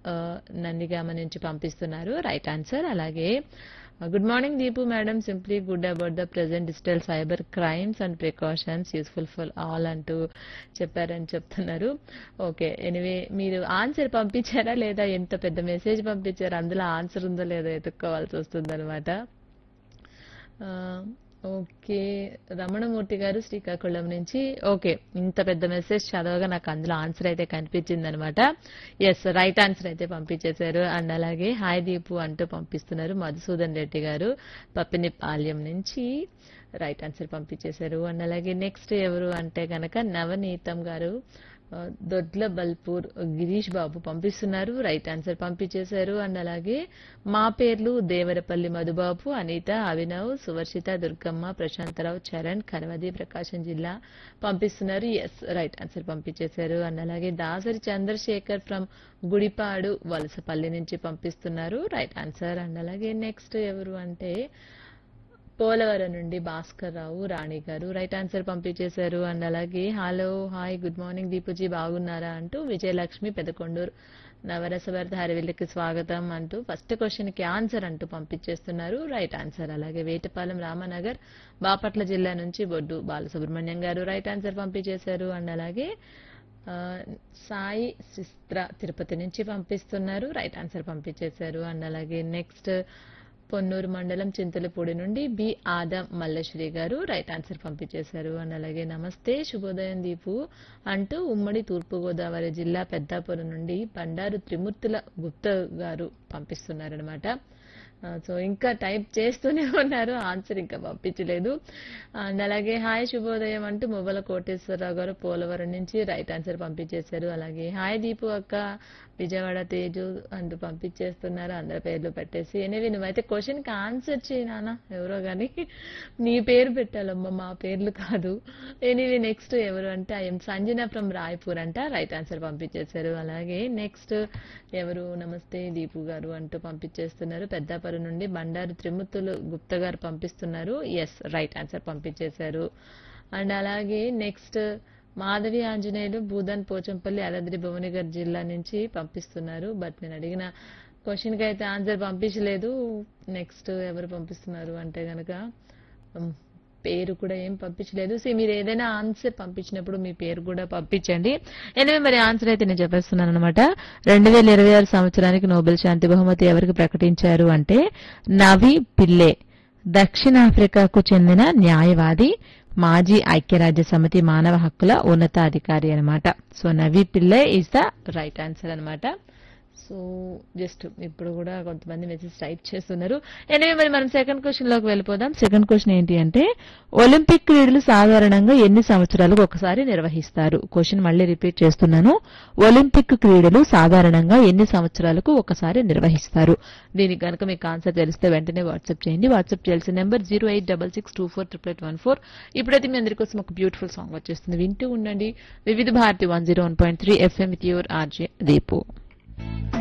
ఆ, నందిగామ నుంచి పంపిస్తున్నారు రైట్ ఆన్సర్ అలాగే good morning Deepu madam simply good about the present digital cyber crimes and precautions useful for all అంటూ చెప్పారని చెప్తున్నారు ఓకే ఎనివే మీరు ఆన్సర్ పంపించారా లేదా ఎంత పెద్ద మెసేజ్ పంపించారు అందులో ఆన్సర్ ఉందో లేదో ఎత్తుక్కోవాల్సి వస్తుందన్నమాట ఆ, ఓకే రమణమూర్తి గారు శ్రీకాకుళం నుంచి ఓకే ఇంత పెద్ద మెసేజ్ చదవగా నాకు అందులో ఆన్సర్ అయితే కనిపించింది అనమాట ఎస్ రైట్ ఆన్సర్ అయితే పంపించేశారు అండ్ అలాగే హాయ్ దీపు అంటూ పంపిస్తున్నారు మధుసూదన్ రెడ్డి గారు పప్పినిపాల్యం నుంచి రైట్ ఆన్సర్ పంపించేశారు అండ్ అలాగే నెక్స్ట్ ఎవరు అంటే గనక నవనీతం గారు ఆ, దొడ్ల బల్పూర్ గిరీష్ బాబు పంపిస్తున్నారు రైట్ ఆన్సర్ పంపించేశారు అండ్ అలాగే మా పేర్లు దేవరపల్లి మధుబాబు అనిత అభినవ్ సువర్షిత దుర్గమ్మ ప్రశాంతరావు చరణ్ కనవది ప్రకాశం జిల్లా పంపిస్తున్నారు ఎస్ రైట్ ఆన్సర్ పంపించేశారు అండ్ అలాగే దాసరి చంద్రశేఖర్ ఫ్రమ్ గుడిపాడు వలసపల్లి నుంచి పంపిస్తున్నారు రైట్ ఆన్సర్ అండ్ అలాగే నెక్స్ట్ ఎవరు అంటే పోలవరం నుండి భాస్కర్ రావు రాణి గారు రైట్ ఆన్సర్ పంపించేశారు అండ్ అలాగే hello hi good morning Deepuji బాగున్నారా అంటూ విజయలక్ష్మి పెదకొండూరు నవరసభర్త హరివిల్లికి స్వాగతం అంటూ ఫస్ట్ క్వశ్చన్ కి ఆన్సర్ అంటూ పంపించేస్తున్నారు రైట్ ఆన్సర్ అలాగే వేటపాలెం రామనగర్ బాపట్ల జిల్లా నుంచి బొడ్డు బాలసుబ్రహ్మణ్యం గారు రైట్ ఆన్సర్ పంపించేశారు అండ్ అలాగే ఆ, సాయి సిస్త్ర తిరుపతి నుంచి పంపిస్తున్నారు రైట్ ఆన్సర్ పంపించేశారు అండ్ అలాగే నెక్స్ట్ పొన్నూరు మండలం చింతలపూడి నుండి బి ఆదం మల్లశ్రీ గారు రైట్ ఆన్సర్ పంపించేశారు అండ్ అలాగే నమస్తే శుభోదయం దీపు అంటూ ఉమ్మడి తూర్పుగోదావరి జిల్లా పెద్దాపురం నుండి బండారు త్రిమూర్తుల గుప్త గారు పంపిస్తున్నారనమాట సో ఇంకా టైప్ చేస్తూనే ఉన్నారు ఆన్సర్ ఇంకా పంపించలేదు అండ్ అలాగే హాయ్ శుభోదయం అంటూ మువ్వల కోటేశ్వరరావు గారు పోలవరం నుంచి రైట్ ఆన్సర్ పంపించేశారు అలాగే హాయ్ దీపు అక్క విజయవాడ తేజు అంటూ పంపించేస్తున్నారు అందరి పేర్లు పెట్టేసి ఎనివి నువ్వైతే క్వశ్చన్ కి ఆన్సర్ చేయి నాన్న ఎవరో గాని నీ పేరు పెట్టాలమ్మా మా పేర్లు కాదు ఎనివి నెక్స్ట్ ఎవరు అంటే ఐఎమ్ సంజన ఫ్రమ్ రాయ్పూర్ అంట రైట్ ఆన్సర్ పంపించేశారు అలాగే నెక్స్ట్ ఎవరు నమస్తే దీపు గారు అంటూ పంపించేస్తున్నారు పెద్దాపురం నుండి బండారు త్రిమూర్తులు గుప్త గారు పంపిస్తున్నారు ఎస్ రైట్ ఆన్సర్ పంపించేశారు అండ్ అలాగే నెక్స్ట్ మాధవి ఆంజనేయులు భూదాన్ పోచంపల్లి యాదాద్రి భువనగర్ జిల్లా నుంచి పంపిస్తున్నారు బట్ నేను అడిగిన క్వశ్చన్ కి అయితే ఆన్సర్ పంపించలేదు నెక్స్ట్ ఎవరు పంపిస్తున్నారు అంటే గనక ఉమ్, పేరు కూడా ఏం పంపించలేదు సో మీరు ఏదైనా ఆన్సర్ పంపించినప్పుడు మీ పేరు కూడా పంపించండి ఎనివే మరి ఆన్సర్ అయితే నేను చెప్పేస్తున్నాను అనమాట రెండు వేల ఇరవై ఆరు సంవత్సరానికి నోబెల్ శాంతి బహుమతి ఎవరికి ప్రకటించారు అంటే నవి పిల్లే దక్షిణాఫ్రికాకు చెందిన న్యాయవాది మాజీ ఐక్యరాజ్య సమితి మానవ హక్కుల ఉన్నతాధికారి అన్నమాట so Navi Pillai is the right answer అన్నమాట సో జస్ట్ ఇప్పుడు కూడా కొంతమంది మెసేజ్ టైప్ చేస్తున్నారు ఎనివే మరి మనం సెకండ్ క్వశ్చన్ లోకి వెళ్ళిపోదాం సెకండ్ క్వశ్చన్ ఏంటి అంటే ఒలింపిక్ క్రీడలు సాధారణంగా ఎన్ని సంవత్సరాలకు ఒకసారి నిర్వహిస్తారు క్వశ్చన్ మళ్ళీ రిపీట్ చేస్తున్నాను ఒలింపిక్ క్రీడలు సాధారణంగా ఎన్ని సంవత్సరాలకు ఒకసారి నిర్వహిస్తారు దీనికి కనుక మీకు ఆన్సర్ తెలిస్తే వెంటనే వాట్సాప్ చేయండి వాట్సాప్ చేయాల్సిన number zero eight double six two four triple eight one four ఇప్పుడైతే మీ అందరి కోసం ఒక బ్యూటిఫుల్ సాంగ్ వచ్చేస్తుంది వింటూ ఉండండి Vividh Bharati one zero one point three FM with your RJ Deepu